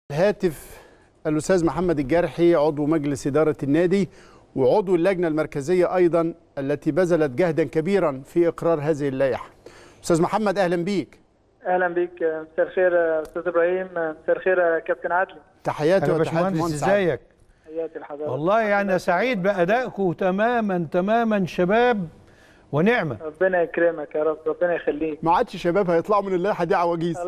الهاتف الاستاذ محمد الجرحي عضو مجلس اداره النادي وعضو اللجنه المركزيه ايضا التي بذلت جهدا كبيرا في اقرار هذه اللائحه. استاذ محمد اهلا بيك. اهلا بيك مساء الخير استاذ ابراهيم مساء الخير كابتن عدلي تحياتي يا وتحيات باشمهندس المهندس عادل. ازيك حياتي لحضرتك والله انا سعيد بادائكم تماما تماما شباب ونعمه ربنا يكرمك يا رب ربنا يخليك ما عادش شباب هيطلعوا من اللائحه دي عواجيز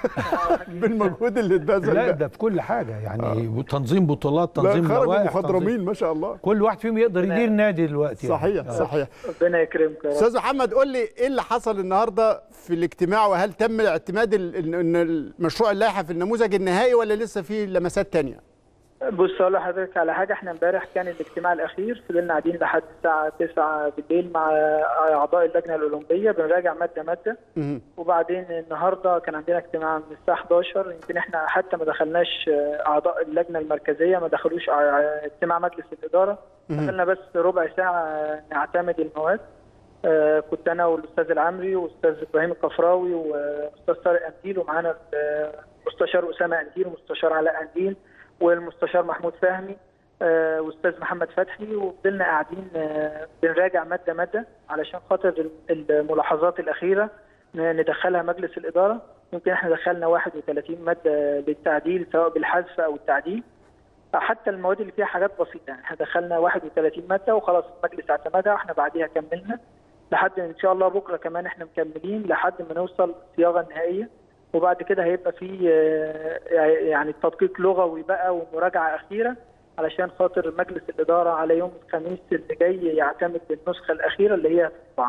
بالمجهود اللي اتبذل لا ده. ده في كل حاجه يعني تنظيم بطولات لا تنظيم خرجوا لوائح مخضرمين تنظيم ما شاء الله. كل واحد فيهم يقدر يدير نادي دلوقتي يعني. صحيح آه. صحيح. ربنا يكرمك يا رب استاذ محمد قول لي ايه اللي حصل النهارده في الاجتماع وهل تم اعتماد ال- ال- ان المشروع اللائحه في النموذج النهائي ولا لسه في لمسات تانية؟ بص اقول لحضرتك على حاجه احنا امبارح كان الاجتماع الاخير فضلنا قاعدين لحد الساعه 9 بالليل مع اعضاء اللجنه الاولمبيه بنراجع ماده ماده مهم. وبعدين النهارده كان عندنا اجتماع من الساعه 11 يمكن احنا حتى ما دخلناش اعضاء اللجنه المركزيه ما دخلوش ع- اجتماع مجلس الاداره دخلنا بس ربع ساعه نعتمد المواد آه، كنت انا والاستاذ العمري والاستاذ ابراهيم القفراوي واستاذ طارق انديل ومعانا المستشار اسامه انديل والمستشار علاء انديل والمستشار محمود فهمي آه، واستاذ محمد فتحي وفضلنا قاعدين آه، بنراجع ماده ماده علشان خاطر الملاحظات الاخيره ن- ندخلها مجلس الاداره يمكن احنا دخلنا 31 ماده للتعديل سواء بالحذف او التعديل حتى المواد اللي فيها حاجات بسيطه يعني احنا دخلنا 31 ماده وخلاص المجلس اعتمدها واحنا بعديها كملنا لحد ان شاء الله بكره كمان احنا مكملين لحد ما نوصل الصياغه النهائيه وبعد كده هيبقى في آه، يعني تدقيق لغوي بقى ومراجعه اخيره علشان خاطر مجلس الاداره على يوم الخميس اللي جاي يعتمد بالنسخه الاخيره اللي هي الطبعه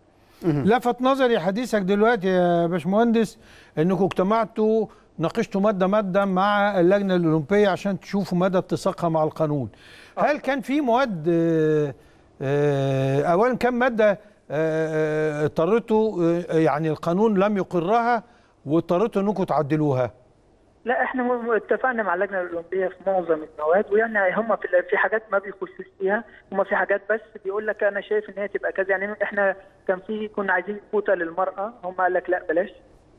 لفت نظري حديثك دلوقتي يا باشمهندس انكم اجتمعتوا ناقشتوا ماده ماده مع اللجنه الاولمبيه عشان تشوفوا مدى اتساقها مع القانون. هل كان في مواد آه، آه، اولا كم ماده آه، آه، اضطريتوا آه، يعني القانون لم يقرها واضطريتوا انكم تعدلوها؟ لا احنا م- اتفقنا مع اللجنه الاولمبيه في معظم المواد ويعني هم في في حاجات ما بيخشوش فيها هم في حاجات بس بيقول لك انا شايف ان هي تبقى كذا يعني احنا كان في كنا عايزين كوتا للمراه هم قال لك لا بلاش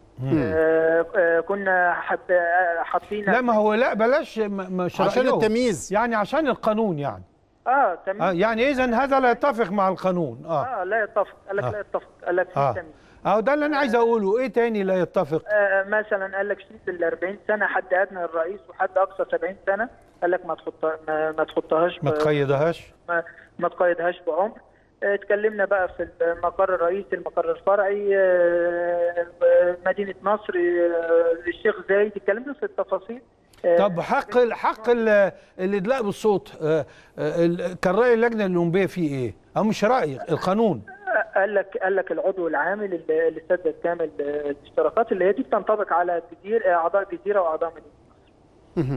آه آه كنا حب آه، حاطين لا ما هو لا بلاش م- مش عشان رأيهم. التمييز يعني عشان القانون يعني اه آه تمام يعني اذا هذا لا يتفق مع القانون اه اه لا يتفق قال لك آه. لا يتفق قال لك في اه تمييز اهو ده اللي انا عايز اقوله ايه تاني لا يتفق آه مثلا قال لك شيل ال 40 سنه حد ادنى الرئيس وحد اقصى 70 سنه قال لك ما تحط ما, ما تحطهاش ما ب- تقيدهاش ما, ما تقيدهاش بعمر آه، اتكلمنا بقى في المقر الرئيسي المقر الفرعي آه، آه، مدينه نصر آه، الشيخ زايد اتكلمنا في التفاصيل آه، طب حق ال- حق ال- الادلاء بالصوت آه، آه، ال- كان راي اللجنه الاولمبيه فيه ايه؟ او مش راي القانون قال لك قال لك العضو العامل اللي اللي سدد كامل آه، الاشتراكات اللي هي دي بتنطبق على جزيره آه، اعضاء جزيره واعضاء مدينه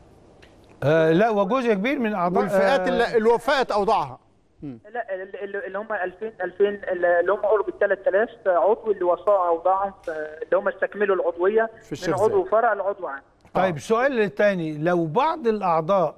آه لا وجزء كبير من اعضاء والفئات آه، اللي اللي وفقت اوضاعها. لا ال- ال- اللي هم 2000 2000 اللي هم قرب ال 3000 عضو اللي وصاوا اوضاعهم في- اللي هم استكملوا العضويه في من الشيخ عضو زايد. فرع لعضو عام طيب السؤال الثاني لو بعض الاعضاء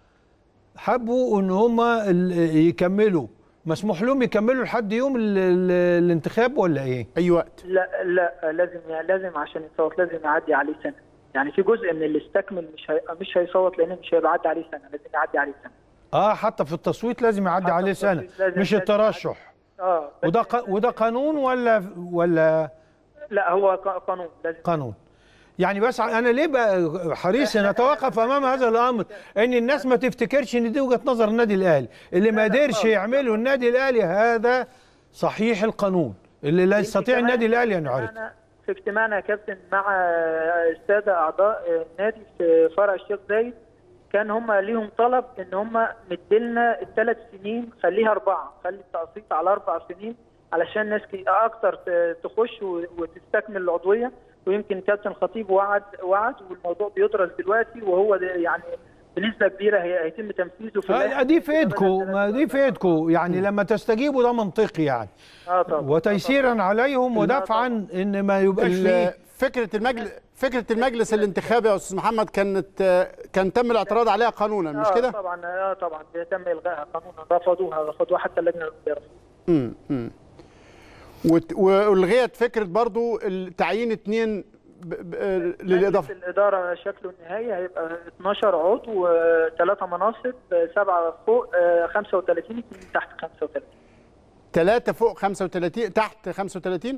حبوا ان هم ال- يكملوا مسموح لهم يكملوا لحد يوم ال- ال- الانتخاب ولا ايه؟ اي وقت. لا لا لازم لازم عشان يصوت لازم يعدي عليه سنه يعني في جزء من اللي استكمل مش هي... مش هيصوت لان مش هيبقى عدى عليه سنه لازم يعدي عليه سنه اه حتى في التصويت لازم يعدي حتى عليه في سنه التصويت لازم- مش لازم الترشح اه بس- وده ق- وده قانون ولا ولا لا هو ق- قانون لازم قانون يعني بس انا ليه بقى حريص ان اتوقف امام هذا الامر ان الناس ما تفتكرش ان دي وجهه نظر النادي الاهلي اللي ما قدرش يعمله النادي الاهلي هذا صحيح القانون اللي لا يستطيع كمان النادي الاهلي ان في يعرضه اجتماعنا- في اجتماعنا يا كابتن مع الساده اعضاء النادي في فرع الشيخ زايد كان هم ليهم طلب ان هم مديلنا الثلاث سنين خليها اربعه خلي التقسيط على اربع سنين علشان ناس كي- اكتر ت- تخش و- وتستكمل العضويه ويمكن كابتن خطيب وعد وعد والموضوع بيدرس دلوقتي وهو ده يعني بنسبه كبيره هي- هيتم تنفيذه في آه، دي في ايدكم ما دي في ايدكم يعني لما تستجيبوا ده منطقي يعني اه طبعا وتيسيرا عليهم ودفعا ان ما يبقاش ال- فيه فكره المجلس فكره المجلس الانتخابي يا استاذ محمد كانت كان تم الاعتراض عليها قانونا مش آه كده؟ طبعا اه طبعا تم الغائها قانونا رفضوها رفضوها حتى اللجنه الاولمبيه رفضوها. امم امم وت- والغيت فكره برضو تعيين اتنين ب- ب- للاضافه مجلس الاداره شكله النهائي هيبقى 12 عضو وثلاثه مناصب سبعه فوق آه، 35 اثنين تحت 35 ثلاثه فوق 35 تحت 35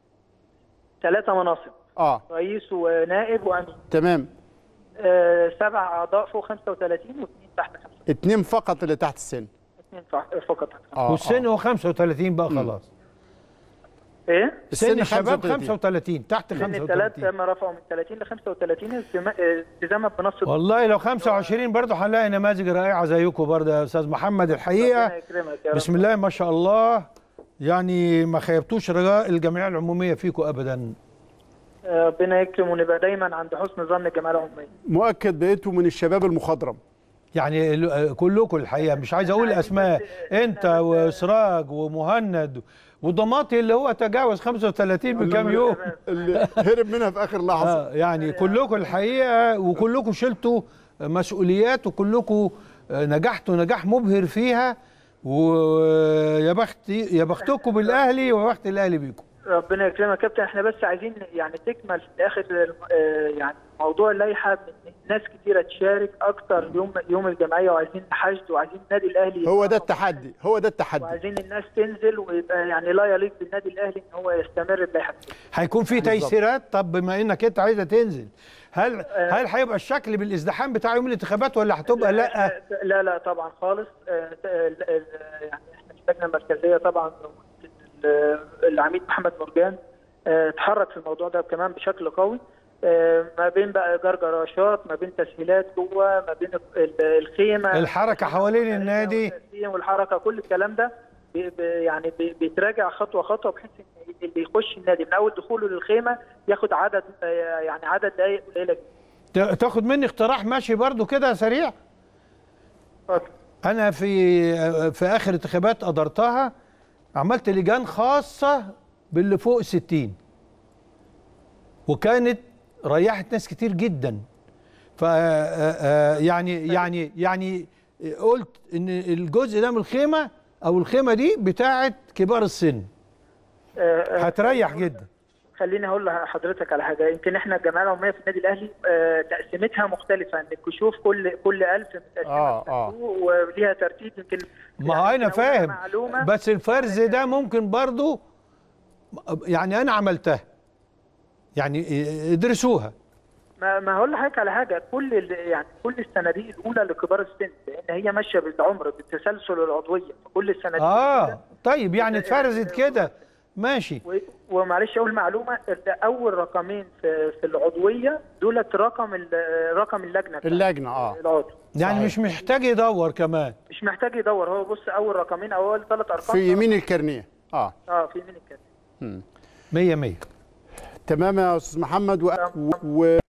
ثلاثه مناصب اه رئيس ونائب وامين تمام آه، سبع اعضاء فوق 35 واثنين تحت 35 اتنين فقط اللي تحت السن اثنين فق- فقط اه والسن هو 35 بقى خلاص ايه؟ سن السن الشباب 35. 35 تحت سن الثلاث 35 لما رفعوا من 30 ل 35 التزام- التزاما بنص والله لو 25 برضه هنلاقي نماذج رائعه زيكم برضه يا استاذ محمد الحقيقه ربنا يكرمك يا رب. بسم الله ما شاء الله يعني ما خيبتوش رجاء الجمعيه العموميه فيكم ابدا آه، ربنا يكرم ونبقى دايما عند حسن ظن الجماعه العموميه مؤكد بقيتوا من الشباب المخضرم يعني ال- كلكم الحقيقه مش عايز اقول اسماء انت وسراج ومهند وضماطي اللي هو تجاوز 35 بكام يوم اللي هرب منها في اخر لحظه آه يعني كلكم الحقيقه وكلكم شلتوا مسؤوليات وكلكم نجحتوا نجاح مبهر فيها ويا بخت يا بختكم بالاهلي ويا بخت الاهلي بيكم ربنا يكرمك يا كابتن احنا بس عايزين يعني تكمل في الاخر آه، يعني موضوع اللائحه إن ناس كتيره تشارك اكتر يوم يوم الجمعيه وعايزين حشد وعايزين النادي الاهلي هو ده يبقى- التحدي هو ده التحدي وعايزين الناس تنزل ويبقى يعني لا يليق بالنادي الاهلي ان هو يستمر بلائحه هيكون في تيسيرات طب بما انك انت عايزه تنزل هل هل هيبقى الشكل بالازدحام بتاع يوم الانتخابات ولا هتبقى لا لا لا طبعا خالص آه، ال- ال- يعني احنا في اللجنه المركزيه طبعا ال- العميد محمد مرجان آه، اتحرك في الموضوع ده كمان بشكل قوي آه، ما بين بقى جرجراشات ما بين تسهيلات جوه ما بين ال- الخيمه الحركة حوالين النادي. والتسليم والحركه كل الكلام ده بي- بي- يعني بي- بيتراجع خطوه خطوه بحيث ان اللي يخش النادي من اول دخوله للخيمه ياخد عدد آه، يعني عدد دقائق قليله جدا ت- تاخد مني اقتراح ماشي برضو كده سريع اتفضل. انا في في اخر انتخابات ادرتها عملت لجان خاصه باللي فوق 60 وكانت ريحت ناس كتير جدا ف يعني يعني يعني قلت ان الجزء ده من الخيمه او الخيمه دي بتاعه كبار السن آه، آه، هتريح جدا خليني اقول لحضرتك على حاجه يمكن احنا الجمعيه العموميه في النادي الاهلي آه، تقسيمتها مختلفه ان الكشوف كل كل 1000 متقسمه آه، آه. بصندوق وليها ترتيب يمكن ما هو يعني انا ممكن أقول فاهم معلومه بس الفرز ده ممكن برضو يعني انا عملتها يعني ادرسوها ما ما هقول لحضرتك على حاجه كل ال- يعني كل الصناديق الاولى لكبار السن لان هي ماشيه بالعمر بالتسلسل العضويه فكل الصناديق اه طيب يعني اتفرزت كده ماشي و- ومعلش اقول معلومه ال- اول رقمين في في العضويه دولت رقم ال- رقم اللجنه بتاعت اللجنه اه العضو يعني صحيح. مش محتاج يدور كمان مش محتاج يدور هو بص اول رقمين او اول ثلاث ارقام في يمين الكارنيه اه اه في يمين الكارت مية مية تمام يا استاذ محمد و... و...